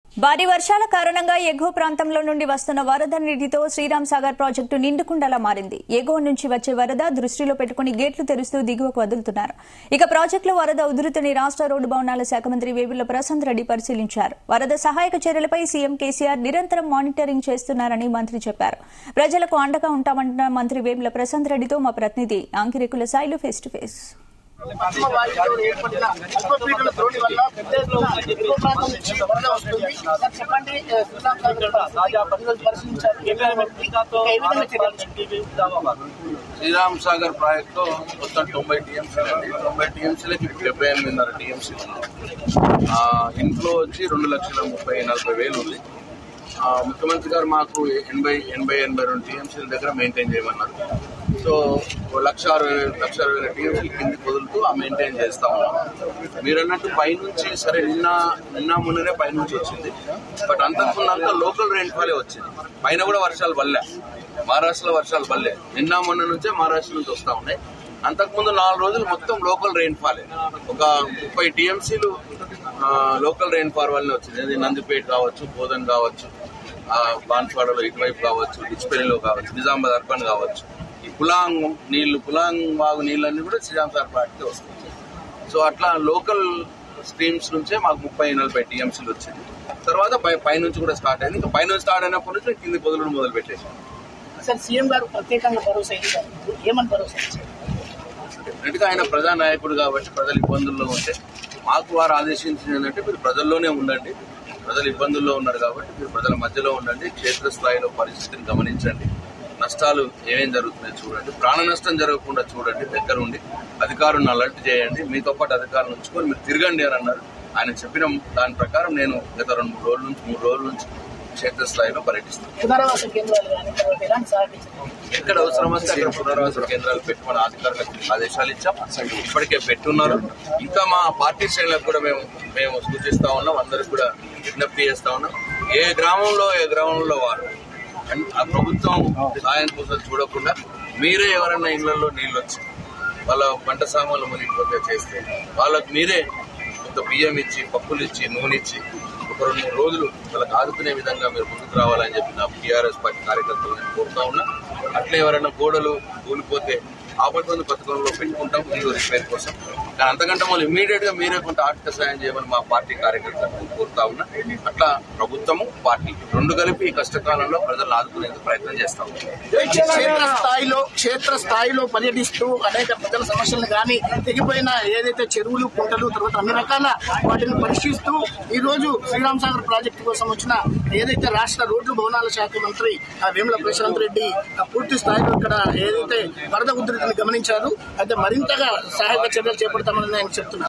భారీ వర్షాల కారణంగా ఎగువ ప్రాంతంలో నుండి వస్తున్న వరద నీటితో శ్రీరామ్ సాగర్ ప్రాజెక్టు నిండుకుండలా మారింది ఎగువ నుంచి వచ్చే వరద దృష్టిలో పెట్టుకుని గేట్లు తెరుస్తూ దిగువకు వదులుతున్నారు ఇక ప్రాజెక్టులో వరద ఉధృతిని రాష్ట్ర రోడ్డు భవనాల శాఖ మంత్రి వేముల ప్రశాంత్ రెడ్డి పరిశీలించారు వరద సహాయక చర్యలపై సీఎం కేసీఆర్ నిరంతరం మానిటరింగ్ చేస్తున్నారని మంత్రి చెప్పారు ప్రజలకు అండగా ఉంటామంటున్న మంత్రి వేముల ప్రశాంత్ రెడ్డితో మా ప్రతినిధి Ankirekula Sailu face to face పశ్చిమ వాయువ్యంలో ఏర్పడిన అల్పపీడన ద్రోణి వల్ల పెద్ద ఎత్తున ఎగువ ప్రాంతం నుంచి వరద వస్తుంది సార్ చెప్పండి ఏ, శ్రీరామ్ సాగర్ తాజా పరిస్థితులు పరిశీలించారు ఏ విధంగా ఇంకా ఏ విధంగా చర్యలు శ్రీరామ్ సాగర్ ప్రాజెక్టు మొత్తం తొంభై టీఎంసీలు అండి తొంభై టీఎంసీలకి ఇప్పుడు డెబ్బై ఎనిమిదిన్నర టీఎంసీ ఇంట్లో వచ్చి రెండు లక్షల ముప్పై నలభై వేలు ఉంది ఆ, ముఖ్యమంత్రి గారు మాకు ఎనభై ఎనభై ఎనభై రెండు టీఎంసీల దగ్గర మెయింటైన్ చేయమన్నారు సో ఓ లక్ష అరవై లక్ష అరవై వేల టీఎంసీలు కిందికి వదులుతూ ఆ మెయింటైన్ చేస్తా ఉన్నాం మీరు అన్నట్టు పైనుంచి సరే నిన్న నిన్న మొన్ననే పైనుంచి వచ్చింది బట్ అంతకుముందంతా లోకల్ రెయిన్ఫాలే వచ్చింది పైన కూడా వర్షాలు పడలే మహారాష్ట్రలో వర్షాలు పడలే నిన్న మొన్న నుంచే మహారాష్ట్ర నుంచి వస్తా ఉన్నాయి అంతకుముందు నాలుగు రోజులు మొత్తం లోకల్ రెయిన్ఫాలే ఒక ముప్పై టీఎంసీలు లోకల్ రెయిన్ఫాల్ వల్లనే వచ్చింది అది నందిపేట కావచ్చు బోధన్ కావచ్చు ఆ, బాన్స్వాడలో ఇటువైపు కావచ్చు డిచ్పల్లిలో కావచ్చు నిజామాబాద్ అర్బన్ కావచ్చు ఈ పులాంగ్ నీళ్లు పులాంగ్ వాగు నీళ్ళన్నీ కూడా శ్రీరామ్ సార్ ప్రాజెక్టే వస్తాయి సో అట్లా లోకల్ స్ట్రీమ్స్ నుంచే మాకు ముప్పై నలభై టీఎంసీలు వచ్చింది తర్వాత పై పైనుంచి కూడా స్టార్ట్ అయింది ఇంకా పైనుంచి స్టార్ట్ అయినప్పటి నుంచి కింది పొదలు మొదలు పెట్టేసాం సార్ సీఎం గారు ప్రత్యేకంగా భరోసా ఇచ్చారు ఏమని భరోసా ఇచ్చారు డెఫినెట్గా ఆయన ప్రజానాయకుడు కాబట్టి ప్రజలు ఇబ్బందుల్లో ఉంటే మాకు వారు ఆదేశించింది ఏంటంటే మీరు ప్రజల్లోనే ఉండండి ప్రజలు ఇబ్బందుల్లో ఉన్నారు కాబట్టి మీరు ప్రజల మధ్యలో ఉండండి క్షేత్రస్థాయిలో పరిస్థితిని గమనించండి నష్టాలు ఏమేం జరుగుతున్నాయో చూడండి ప్రాణ నష్టం జరగకుండా చూడండి దగ్గర ఉండి అధికారులను అలర్ట్ చేయండి మీతో పాటు అధికారులు ఉంచుకొని మీరు తిరగండి అని అన్నారు ఆయన చెప్పిన దాని ప్రకారం నేను గత రెండు మూడు రోజుల నుంచి మూడు రోజుల నుంచి క్షేత్రస్థాయిలో పర్యటిస్తాను పునరావాస కేంద్రాలు కానీ తర్వాత ఎలాంటి సహకరించారు ఎక్కడ అవసరం వస్తే అక్కడ పునరావాస కేంద్రాలు పెట్టి మన అధికారులకు ఆదేశాలు ఇచ్చాం ఇప్పటికే పెట్టున్నారు ఇంకా మా పార్టీ శ్రేణులకు కూడా మేము మేము సూచిస్తా ఉన్నాం అందరికి కూడా విజ్ఞప్తి చేస్తా ఉన్నాం ఏ గ్రామంలో ఏ గ్రామంలో వారు అన్- ఆ ప్రభుత్వం సాయం కోసం చూడకుండా మీరే ఎవరైనా ఇళ్లలో నీళ్ళు వచ్చి వాళ్ళ పంట సామాన్లు మునిగిపోతే చేస్తే వాళ్ళకు మీరే కొంత బియ్యం ఇచ్చి పప్పులు ఇచ్చి నూనె ఇచ్చి ఒక రెండు మూడు రోజులు వాళ్ళకి ఆదుకునే విధంగా మీరు ముందుకు రావాలని చెప్పి నా టీఆర్ఎస్ పార్టీ కార్యకర్తలు నేను కోరుతా ఉన్నా అట్లే ఎవరైనా గోడలు కూలిపోతే ఆపత్తుల పథకంలో పెట్టుకుంటాం ఇల్లు రిపేర్ కోసం కానీ అంతకంటే మళ్ళీ ఇమీడియట్ గా మీరే కొంత ఆర్థిక సాయం చేయమని మా పార్టీ కార్యకర్తలు కోరుతా ఉన్నా అట్లా ప్రభుత్వము పార్టీ రెండు కలిపి ఈ కష్టకాలంలో ప్రజలను ఆదుకునేందుకు ప్రయత్నం చేస్తాం క్షేత్ర స్థాయిలో క్షేత్ర స్థాయిలో పర్యటిస్తూ అనేక ప్రజల సమస్యలను కానీ తెగిపోయిన ఏదైతే చెరువులు కుంటలు తర్వాత అన్ని రకాల వాటిని పరిశీలిస్తూ ఈ రోజు శ్రీరామ్ సాగర్ ప్రాజెక్టు కోసం వచ్చిన ఏదైతే రాష్ట్ర రోడ్లు భవనాల శాఖ మంత్రి ఆ వేముల ప్రశాంత్ రెడ్డి ఆ పూర్తి స్థాయిలో ఇక్కడ ఏదైతే వరద ఉధృతిని గమనించారు అయితే మరింతగా సహాయక చర్యలు చేపడతామని ఆయన చెప్తున్నారు